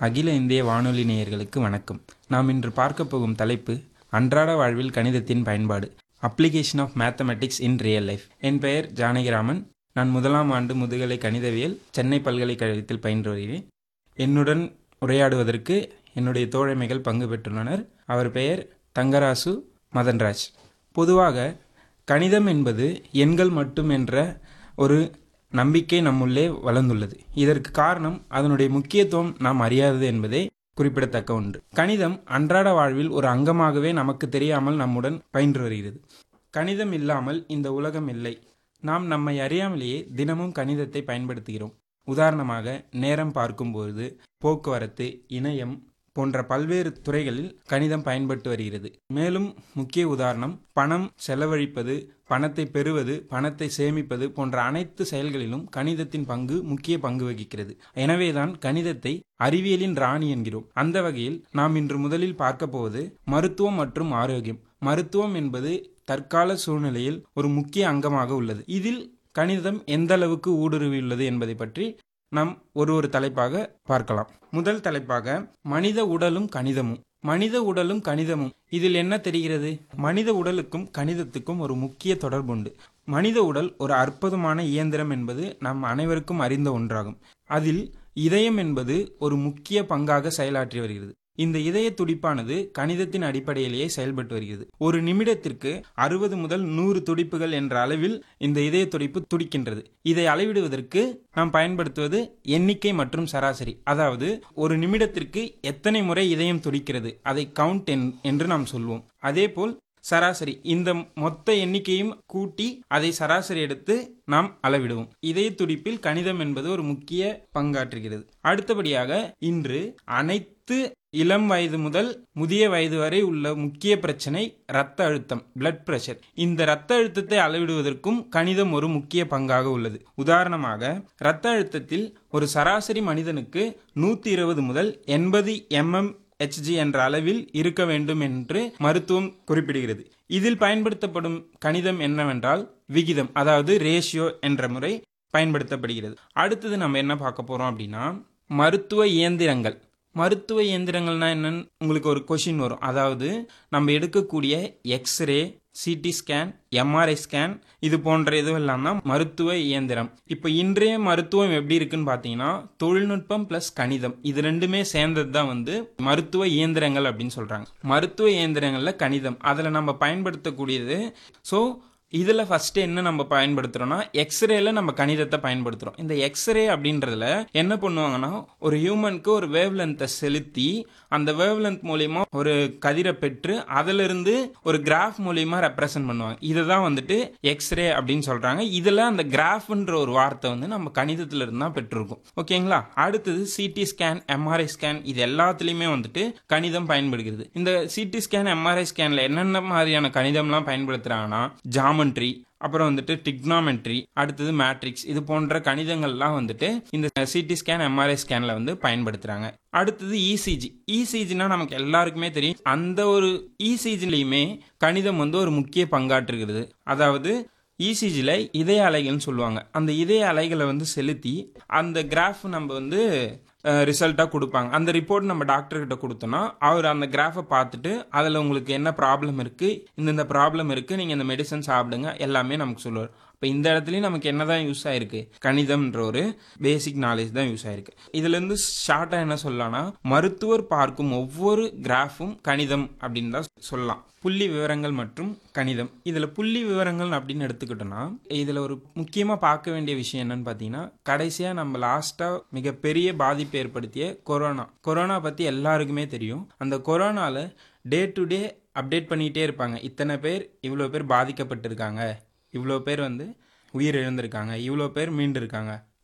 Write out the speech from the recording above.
அகில இந்திய வானொலி நேயர்களுக்கு வணக்கம் நாம் இன்று பார்க்க போகும் தலைப்பு அன்றாட வாழ்வில் கணிதத்தின் பயன்பாடு application of mathematics in real life என் பெயர் ஜானகிராமன் நான் முதலாம் ஆண்டு முதுகலை கணிதவியல் சென்னை பல்கலைக்கழகத்தில் பயின்று வருகிறேன் என்னுடன் உரையாடுவதற்கு என்னுடைய தோழமைகள் பங்கு பெற்றுள்ளனர் அவர் பெயர் தங்கராசு மதன்ராஜ் பொதுவாக கணிதம் என்பது எண்கள் மட்டும் என்ற ஒரு நம்பிக்கை நம்முள்ளே வளர்ந்துள்ளது இதற்கு காரணம் அதனுடைய முக்கியத்துவம் நாம் அறியாதது என்பதே குறிப்பிடத்தக்க ஒன்று கணிதம் அன்றாட வாழ்வில் ஒரு அங்கமாகவே நமக்கு தெரியாமல் நம்முடன் பயின்று வருகிறது கணிதம் இல்லாமல் இந்த உலகம் இல்லை நாம் நம்மை அறியாமலேயே தினமும் கணிதத்தை பயன்படுத்துகிறோம் உதாரணமாக நேரம் பார்க்கும்போது போக்குவரத்து இணையம் போன்ற பல்வேறு துறைகளில் கணிதம் பயன்பட்டு வருகிறது மேலும் முக்கிய உதாரணம் பணம் செலவழிப்பது பணத்தை பெறுவது பணத்தை சேமிப்பது போன்ற அனைத்து செயல்களிலும் கணிதத்தின் பங்கு முக்கிய பங்கு வகிக்கிறது எனவேதான் கணிதத்தை அறிவியலின் ராணி என்கிறோம் அந்த வகையில் நாம் இன்று முதலில் பார்க்க போவது மருத்துவம் மற்றும் ஆரோக்கியம் மருத்துவம் என்பது தற்கால சூழ்நிலையில் ஒரு முக்கிய அங்கமாக உள்ளது இதில் கணிதம் எந்த அளவுக்கு ஊடுருவியுள்ளது என்பதை பற்றி நாம் ஒரு ஒரு தலைப்பாக பார்க்கலாம் முதல் தலைப்பாக மனித உடலும் கணிதமும் மனித உடலும் கணிதமும் இதில் என்ன தெரிகிறது மனித உடலுக்கும் கணிதத்துக்கும் ஒரு முக்கிய தொடர்புண்டு மனித உடல் ஒரு அற்புதமான இயந்திரம் என்பது நம் அனைவருக்கும் அறிந்த ஒன்றாகும் அதில் இதயம் என்பது ஒரு முக்கிய பங்காக செயலாற்றி வருகிறது இந்த இதய துடிப்பானது கணிதத்தின் அடிப்படையிலேயே செயல்பட்டு வருகிறது ஒரு நிமிடத்திற்கு அறுபது முதல் நூறு துடிப்புகள் என்ற அளவில் இந்த இதய துடிப்பு துடிக்கின்றது இதை அளவிடுவதற்கு நாம் பயன்படுத்துவது எண்ணிக்கை மற்றும் சராசரி அதாவது ஒரு நிமிடத்திற்கு எத்தனை முறை இதயம் துடிக்கிறது அதை கவுண்ட் என்று நாம் சொல்வோம் அதேபோல் சராசரி இந்த மொத்த எண்ணிக்கையும் கூட்டி அதை சராசரி எடுத்து நாம் அளவிடுவோம் இதய துடிப்பில் கணிதம் என்பது ஒரு முக்கிய பங்காற்றுகிறது அடுத்தபடியாக இன்று அனைத்து இளம் வயது முதல் முதிய வயது வரை உள்ள முக்கிய பிரச்சனை இரத்த அழுத்தம் பிளட் பிரஷர் இந்த இரத்த அழுத்தத்தை அளவிடுவதற்கும் கணிதம் ஒரு முக்கிய பங்காக உள்ளது உதாரணமாக இரத்த அழுத்தத்தில் ஒரு சராசரி மனிதனுக்கு நூத்தி இருபது முதல் எண்பது எம்எம் ஹெச்ஜி என்ற அளவில் இருக்க வேண்டும் என்று மருத்துவம் குறிப்பிடுகிறது இதில் பயன்படுத்தப்படும் கணிதம் என்னவென்றால் விகிதம் அதாவது ரேஷியோ என்ற முறை பயன்படுத்தப்படுகிறது அடுத்தது நம்ம என்ன பார்க்க போறோம் அப்படின்னா மருத்துவ இயந்திரங்கள் மருத்துவ இயந்திரங்கள்னா என்னன்னு உங்களுக்கு ஒரு கொஷின் வரும் அதாவது நம்ம எடுக்கக்கூடிய x ray CT scan MRI scan இது போன்ற இதுவெல்லாம் தான் மருத்துவ இயந்திரம் இப்போ இன்றைய மருத்துவம் எப்படி இருக்குன்னு பார்த்தீங்கன்னா தொழில்நுட்பம் ப்ளஸ் கணிதம் இது ரெண்டுமே சேர்ந்தது தான் வந்து மருத்துவ இயந்திரங்கள் அப்படின்னு சொல்கிறாங்க மருத்துவ இயந்திரங்களில் கணிதம் அதில் நம்ம பயன்படுத்தக்கூடியது ஸோ இதில் ஃபஸ்ட்டு என்ன நம்ம பயன்படுத்துகிறோம்னா எக்ஸ்ரேல நம்ம கணிதத்தை பயன்படுத்துகிறோம் இந்த எக்ஸ்ரே அப்படின்றதுல என்ன பண்ணுவாங்கன்னா ஒரு ஹியூமனுக்கு ஒரு வேவ் லென்த்தை செலுத்தி அந்த வேவ் லென்த் மூலியமா ஒரு கதிரை பெற்று அதிலிருந்து ஒரு கிராஃப் மூலியமா ரெப்ரசன்ட் பண்ணுவாங்க இதை தான் வந்துட்டு எக்ஸ்ரே அப்படின்னு சொல்றாங்க இதில் அந்த கிராஃப்ன்ற ஒரு வார்த்தை வந்து நம்ம கணிதத்துல இருந்து தான் பெற்றிருக்கோம் ஓகேங்களா அடுத்தது சிடி ஸ்கேன் எம்ஆர்ஐ ஸ்கேன் இது எல்லாத்துலேயுமே வந்துட்டு கணிதம் பயன்படுகிறது இந்த சிடி ஸ்கேன் எம்ஆர்ஐ ஸ்கேன்ல என்னென்ன மாதிரியான கணிதம்லாம் பயன்படுத்துறாங்கன்னா ஜாமண்ட்ரி அப்புறம் வந்துட்டு டிக்னாமெட்ரி அடுத்தது மேட்ரிக்ஸ் இது போன்ற கணிதங்கள்லாம் வந்துட்டு இந்த சிடி ஸ்கேன் எம்ஆர்ஐ ஸ்கேன்ல வந்து பயன்படுத்துறாங்க அடுத்தது இசிஜி இசிஜினா நமக்கு எல்லாருக்குமே தெரியும் அந்த ஒரு இசிஜிலையுமே கணிதம் வந்து ஒரு முக்கிய பங்காற்றுகிறது அதாவது இசிஜியில் இதய அலைகள்னு சொல்லுவாங்க அந்த இதய அலைகளை வந்து செலுத்தி அந்த கிராஃப் நம்ம வந்து ரிசல்ட்டாக கொடுப்பாங்க அந்த ரிப்போர்ட் நம்ம டாக்டர்கிட்ட கொடுத்தோன்னா அவர் அந்த கிராஃபை பார்த்துட்டு அதில் உங்களுக்கு என்ன ப்ராப்ளம் இருக்குது இந்தந்த ப்ராப்ளம் இருக்குது நீங்கள் இந்த மெடிசன் சாப்பிடுங்க எல்லாமே நமக்கு சொல்லுவார் இப்போ இந்த இடத்துலையும் நமக்கு என்ன தான் யூஸ் ஆயிருக்கு கணிதம்ன்ற ஒரு பேசிக் நாலேஜ் தான் யூஸ் ஆயிருக்கு இதுலேருந்து ஷார்ட்டாக என்ன சொல்லலாம்னா மருத்துவர் பார்க்கும் ஒவ்வொரு கிராஃபும் கணிதம் அப்படின்னு தான் சொல்லலாம் புள்ளி விவரங்கள் மற்றும் கணிதம் இதில் புள்ளி விவரங்கள் அப்படின்னு எடுத்துக்கிட்டோம்னா இதில் ஒரு முக்கியமாக பார்க்க வேண்டிய விஷயம் என்னன்னு பார்த்தீங்கன்னா கடைசியாக நம்ம லாஸ்ட்டாக மிகப்பெரிய பாதிப்பு ஏற்படுத்திய கொரோனா கொரோனா பற்றி எல்லாருக்குமே தெரியும் அந்த கொரோனாவில் டே டு டே அப்டேட் பண்ணிகிட்டே இருப்பாங்க இத்தனை பேர் இவ்வளோ பேர் பாதிக்கப்பட்டிருக்காங்க இவ்வளோ பேர் வந்து உயிர் இழந்திருக்காங்க இவ்வளோ பேர் மீண்டு இருக்காங்க